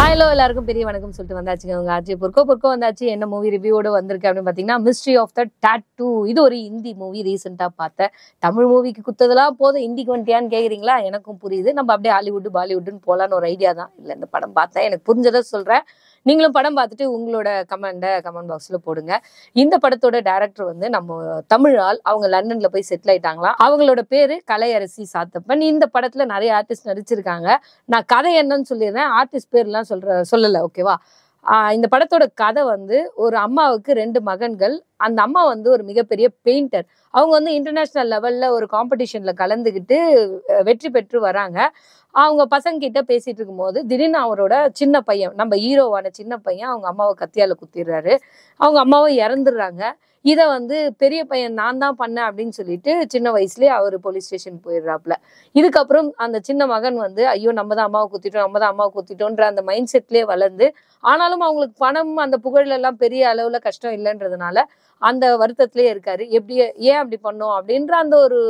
hello எல்லாருக்கும் பெரிய வணக்கம் சொல்லிட்டு வந்தாச்சுங்க உங்க ஆச்சு பொற்கோ பொற்கோ வந்தாச்சு என்ன மூவி ரிவ்யூவோட வந்திருக்கு அப்படின்னு பார்த்தீங்கன்னா மிஸ்ட்ரி ஆஃப் த டூ இது ஒரு ஹிந்தி மூவி ரீசெண்டாக பார்த்தேன் தமிழ் மூவிக்கு குத்ததெல்லாம் போதும் ஹிந்திக்கு வந்துட்டியான்னு கேட்குறீங்களா எனக்கும் புரியுது நம்ம அப்படியே ஹாலிவுட் பாலிவுட்னு போகலான்னு ஒரு ஐடியா தான் இல்லை இந்த படம் பார்த்தேன் எனக்கு புரிஞ்சதை சொல்கிறேன் நீங்களும் படம் பார்த்துட்டு உங்களோட கமெண்ட்டை கமெண்ட் பாக்ஸில் போடுங்க இந்த படத்தோட டைரக்டர் வந்து நம்ம தமிழ் ஆள் அவங்க லண்டன்ல போய் செட்டில் ஆயிட்டாங்களாம் அவங்களோட பேரு கலையரசி சாத்தப்பன் இந்த படத்துல நிறைய ஆர்டிஸ்ட் நடிச்சிருக்காங்க நான் கதை என்னன்னு சொல்லிடுறேன் ஆர்டிஸ்ட் பேர்லாம் சொல்ற சொல்லல ஓகேவா ஆஹ் இந்த படத்தோட கதை வந்து ஒரு அம்மாவுக்கு ரெண்டு மகன்கள் அந்த அம்மா வந்து ஒரு மிகப்பெரிய பெயிண்டர் அவங்க வந்து இன்டர்நேஷ்னல் லெவல்ல ஒரு காம்படிஷன்ல கலந்துக்கிட்டு அஹ், வெற்றி பெற்று வராங்க அவங்க பசங்க கிட்ட பேசிட்டு இருக்கும்போது திடீர்னு அவரோட சின்ன பையன் நம்ம ஹீரோவான சின்ன பையன் அவங்க அம்மாவை கத்தியால குத்திடுறாரு அவங்க அம்மாவும் இறந்துடுறாங்க இதை வந்து பெரிய பையன் நான் தான் பண்ணேன் அப்படின்னு சொல்லிட்டு சின்ன வயசுலயே அவர் போலீஸ் ஸ்டேஷன் போயிடுறாப்புல இதுக்கப்புறம் அந்த சின்ன மகன் வந்து ஐயோ நம்ம தான் அம்மாவை குத்திட்டோம் நம்ம தான் அம்மாவை குத்திட்டோன்ற அந்த மைண்ட் செட்லயே வளர்ந்து ஆனாலும் அவங்களுக்கு பணம் அந்த புகழ்ல எல்லாம் பெரிய அளவுல கஷ்டம் இல்லைன்றதுனால அந்த வருத்தத்திலே இருக்காரு எப்படி ஏன் அப்படி பண்ணோம் அப்படின்ற அந்த ஒரு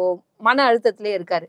மன அழுத்தத்திலே இருக்காரு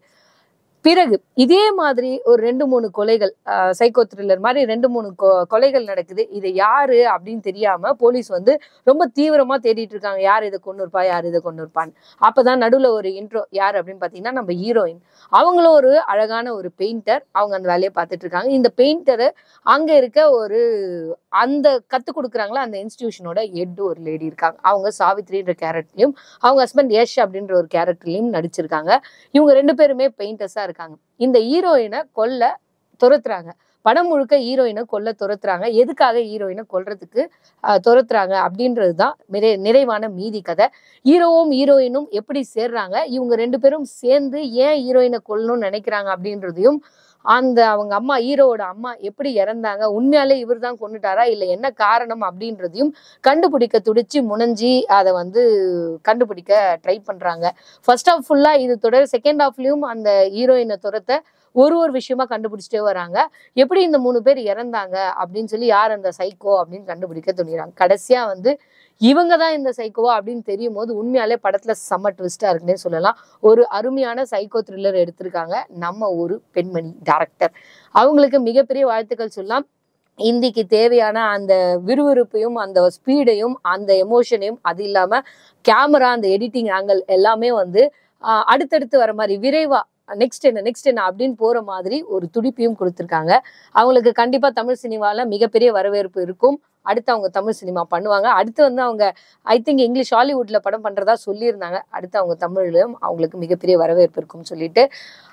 பிறகு இதே மாதிரி ஒரு ரெண்டு மூணு கொலைகள் சைக்கோ த்ரில்லர் மாதிரி ரெண்டு மூணு கொ- கொலைகள் நடக்குது இது யாரு அப்படின்னு தெரியாம போலீஸ் வந்து ரொம்ப தீவிரமா தேடிட்டு இருக்காங்க யார் இதை கொண்டு இருப்பா யார் இதை கொண்டு இருப்பான்னு அப்பதான் நடுவுல ஒரு இன்ட்ரோ யார் அப்படின்னு பாத்தீங்கன்னா நம்ம ஹீரோயின் அவங்களும் ஒரு அழகான ஒரு பெயிண்டர் அவங்க அந்த வேலையை பார்த்துட்டு இருக்காங்க இந்த பெயிண்டரு அங்க இருக்க ஒரு அந்த கத்து கொடுக்குறாங்களா அந்த இன்ஸ்டிடியூஷனோட ஹெட் ஒரு லேடி இருக்காங்க அவங்க சாவித்ரின்ற கேரக்டர்லயும் அவங்க ஹஸ்பண்ட் யஷ் அப்படின்ற ஒரு கேரக்டர்லயும் நடிச்சிருக்காங்க இவங்க ரெண்டு பேருமே பெயிண்டர்ஸா இருக்காங்க இந்த ஹீரோயினை கொல்ல துரத்துறாங்க படம் முழுக்க ஹீரோயினை கொல்ல துரத்துறாங்க எதுக்காக ஹீரோயினை கொல்றதுக்கு ஆஹ், துரத்துறாங்க அப்படின்றது தான் நிறை நிறைவான மீதி கதை ஹீரோவும் ஹீரோயினும் எப்படி சேர்றாங்க இவங்க ரெண்டு பேரும் சேர்ந்து ஏன் ஹீரோயினை கொல்லணும்னு நினைக்கிறாங்க அப்படின்றதையும் அந்த அவங்க அம்மா ஹீரோவோட அம்மா எப்படி இறந்தாங்க உண்மையாலே இவர் தான் கொண்டுட்டாரா இல்லை என்ன காரணம் அப்படின்றதையும் கண்டுபிடிக்க துடிச்சு முனைஞ்சி அதை வந்து கண்டுபிடிக்க ட்ரை பண்றாங்க ஃபர்ஸ்ட் ஹாஃப் ஃபுல்லா இது தொடர் செகண்ட் ஹாஃப்லயும் அந்த ஹீரோயினை துரத்த ஒரு ஒரு விஷயமா கண்டுபிடிச்சிட்டே வராங்க எப்படி இந்த மூணு பேர் இறந்தாங்க அப்படின்னு சொல்லி யார் அந்த சைக்கோ அப்படின்னு கண்டுபிடிக்க துணிறாங்க கடைசியா வந்து இவங்க தான் இந்த சைக்கோவா அப்படின்னு தெரியும் போது உண்மையாலே படத்துல செம்ம ட்விஸ்டா இருக்குன்னே சொல்லலாம் ஒரு அருமையான சைக்கோ த்ரில்லர் எடுத்திருக்காங்க நம்ம ஒரு பெண்மணி டைரக்டர் அவங்களுக்கு மிகப்பெரிய வாழ்த்துக்கள் சொல்லலாம் இந்திக்கு தேவையான அந்த விறுவிறுப்பையும் அந்த ஸ்பீடையும் அந்த எமோஷனையும் அது இல்லாம கேமரா அந்த எடிட்டிங் ஆங்கிள் எல்லாமே வந்து ஆஹ், அடுத்தடுத்து வர மாதிரி விரைவா நெக்ஸ்ட் என்ன நெக்ஸ்ட் என்ன அப்படின்னு போற மாதிரி ஒரு துடிப்பையும் கொடுத்துருக்காங்க அவங்களுக்கு கண்டிப்பா தமிழ் சினிமால மிகப்பெரிய வரவேற்பு இருக்கும் அடுத்து அவங்க தமிழ் சினிமா பண்ணுவாங்க அடுத்து வந்து அவங்க ஐ திங்க் இங்கிலீஷ் ஹாலிவுட்ல படம் பண்றதா சொல்லியிருந்தாங்க அடுத்து அவங்க தமிழ்லயும் அவங்களுக்கு மிகப்பெரிய வரவேற்பு இருக்கும்னு சொல்லிட்டு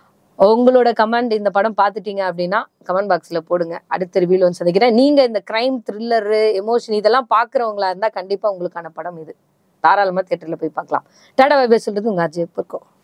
உங்களோட கமெண்ட் இந்த படம் பார்த்துட்டீங்க அப்படின்னா கமெண்ட் பாக்ஸ்ல போடுங்க அடுத்த ரிவியூல வந்து சந்திக்கிறேன் நீங்க இந்த கிரைம் த்ரில்லரு எமோஷன் இதெல்லாம் பாக்குறவங்களா இருந்தா கண்டிப்பா உங்களுக்கான படம் இது தாராளமா தியேட்டர்ல போய் பார்க்கலாம் டாடா வைபே சொல்றது உங்க அஜய் இருக்கும்